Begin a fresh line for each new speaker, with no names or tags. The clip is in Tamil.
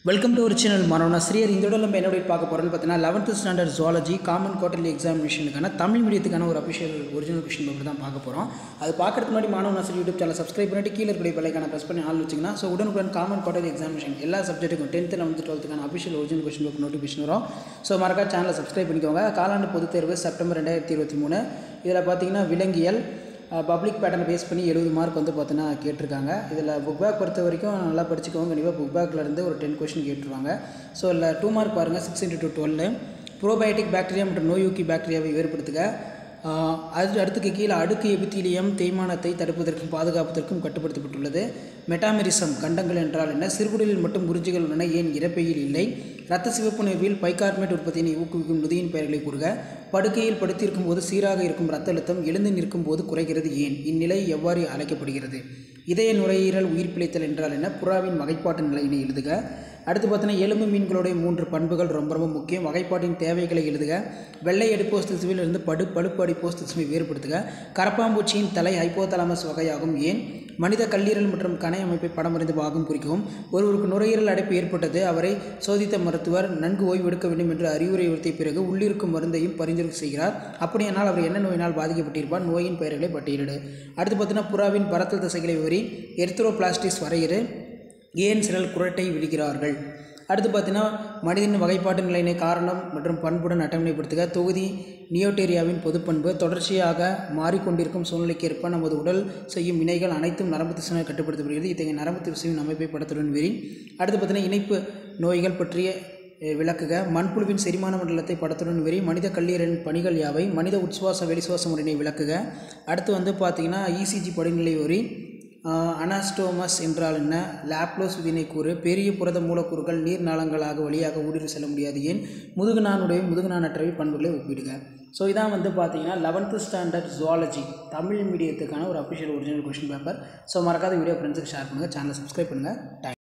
வெல்கம் டு ஒரு சேனல் மாணவனா ஸ்ரீயர் இந்த உடல் நம்ம என்ன update பார்க்க போகிறோம்னு பார்த்தீங்கன்னா eleventh standard zoology common quarterly எக்ஸாமினேஷனுக்கான தமிழ் மீடியத்துக்கான ஒரு அஃபிஷியல் ஒரிஜினல் கொஷின் பேப்பர் தான் பார்க்க போகிறோம் அது பார்க்கறதுக்கு முன்னாடி Manavana Sri YouTube channel subscribe பண்ணிட்டு கீழே இருக்கிற பெல்லைக்கான ப்ரெஸ் பண்ணி ஆள் வச்சிங்கன்னா ஸோ உடனுக்குடன் காமன் குவார்டர்லி எக்ஸாமினேஷன் எல்லா சப்ஜெக்ட்டுக்கும் டென்த்து லெவன்த்து டுவெல்த்துக்கான official original question paper notification வரும் ஸோ மறக்கா சேனலை சப்ஸ்கிரைப் பண்ணிக்கோங்க காலாண்டு பொதுத் தேர்வு செப்டம்பர் ரெண்டாயிரத்தி இருபத்தி மூணு இதில் பார்த்தீங்கன்னா விலங்கியல் பப்ளிக் பேட்டர்னை பேஸ் பண்ணி எழுபது மார்க் வந்து பார்த்தீங்கன்னா கேட்டிருக்காங்க இதில் புக் பேக் பொறுத்த வரைக்கும் நல்லா படிச்சுக்கோங்க கண்டிப்பாக புக் பேக்லேருந்து ஒரு டென் கொஷின் கேட்டுருவாங்க ஸோ இல்லை டூ மார்க் பாருங்கள் six into two twelve probiotic bacteria மற்றும் நோயூக்கி பாக்டீரியாவை வேறுபடுத்துக ஆஹ் அது அடுத்துக்கு கீழே அடுக்கு எபித்தீலியம் தேய்மானத்தை தடுப்பதற்கும் பாதுகாப்பதற்கும் கட்டுப்படுத்தப்பட்டுள்ளது மெட்டாமெரிசம் கண்டங்கள் என்றால் என்ன சிறுகுடலில் மட்டும் உறிஞ்சிகள் உள்ளன ஏன் இறப்பையில் இல்லை இரத்த சிவப்பு நிறுவில் பைகார்பனேட் உற்பத்தியினை ஊக்குவிக்கும் நுதியின் பெயர்களை கூறுக படுக்கையில் படுத்திருக்கும் போது சீராக இருக்கும் இரத்த அழுத்தம் எழுந்து நிற்கும் போது குறைகிறது ஏன் இந்நிலை எவ்வாறு அழைக்கப்படுகிறது இதய நுரையீரல் உயிர் பிழைத்தல் என்றால் என்ன புறாவின் வகைப்பாட்டு நிலையினை எழுதுக அடுத்து பார்த்தீங்கன்னா எலும்பு மீன்களுடைய மூன்று பண்புகள் ரொம்ப ரொம்ப முக்கியம் வகைப்பாட்டின் தேவைகளை எழுதுக வெள்ளை அடிப்போஸ் திசுவில் இருந்து படு பழுப்பு அடிப்போஸ் திசுவை வேறுபடுத்துக கரப்பாம்பூச்சியின் தலை ஹைப்போதலாமஸ் வகையாகும் ஏன் மனித கல்லீரல் மற்றும் கணை அமைப்பை படமறிந்து பாகம் குறிக்கவும் ஒருவருக்கு நுரையீரல் அடைப்பு ஏற்பட்டது அவரை சோதித்த மருத்துவர் நன்கு ஓய்வு எடுக்க வேண்டும் என்று அறிவுரை உறுத்திய பிறகு உள்ளிருக்கும் மருந்தையும் பரிந்துரை செய்கிறார் அப்படியானால் அவர் என்ன நோயினால் பாதிக்கப்பட்டிருப்பார் நோயின் பெயர்களை பட்டியலிடு அடுத்து பார்த்தீங்கன்னா புறாவின் பரத்தல் திசைகளை விவரி எர்த்ரோபிளாஸ்டிஸ் வரையிறு ஏன் சிலர் குரட்டை விடுகிறார்கள் அடுத்து பார்த்தீங்கன்னா மனிதனின் வகைப்பாட்டு நிலையினை காரணம் மற்றும் பண்புடன் அட்டவணைப்படுத்துக தொகுதி நியோட்டேரியாவின் பொதுப்பண்பு தொடர்ச்சியாக மாறிக்கொண்டிருக்கும் சூழ்நிலைக்கேற்ப நமது உடல் செய்யும் வினைகள் அனைத்தும் நரம்பு திசுவினால் கட்டுப்படுத்தப்படுகிறது இத்தகைய நரம்பு திசுவின் அமைப்பை படத்துடன் வெறி அடுத்து பார்த்தீங்கன்னா இணைப்பு நோய்கள் பற்றிய அஹ், விளக்குக மண்புழுவின் செரிமான மண்டலத்தை படத்துடன் வெறி மனித கல்லீரலின் பணிகள் யாவை மனித உட்சுவாச வெளிசுவாச முறையினை விளக்குக அடுத்து வந்து பார்த்தீங்கன்னா இசிஜி படிநிலை வரி அனாஸ்டோமஸ் என்றால் என்ன லாப்லோஸ் விதினை கூறு பெரிய புரத மூலக்கூறுகள் நீர் நாளங்களாக வழியாக ஊடுருவி செல்ல முடியாது ஏன் முதுகுநானுடைய முதுகுநானற்றவை பண்புகளை ஒப்பிடுக ஸோ இதான் வந்து பார்த்தீங்கன்னா லெவன்த்து ஸ்டாண்டர்ட் ஜுவாலஜி தமிழ் மீடியத்துக்கான ஒரு official original question paper so மறக்காத வீடியோ ஃப்ரெண்ட்ஸுக்கு ஷேர் பண்ணுங்கள் சேனலை சப்ஸ்கிரைப் பண்ணுங்கள் தேங்க்ஸ்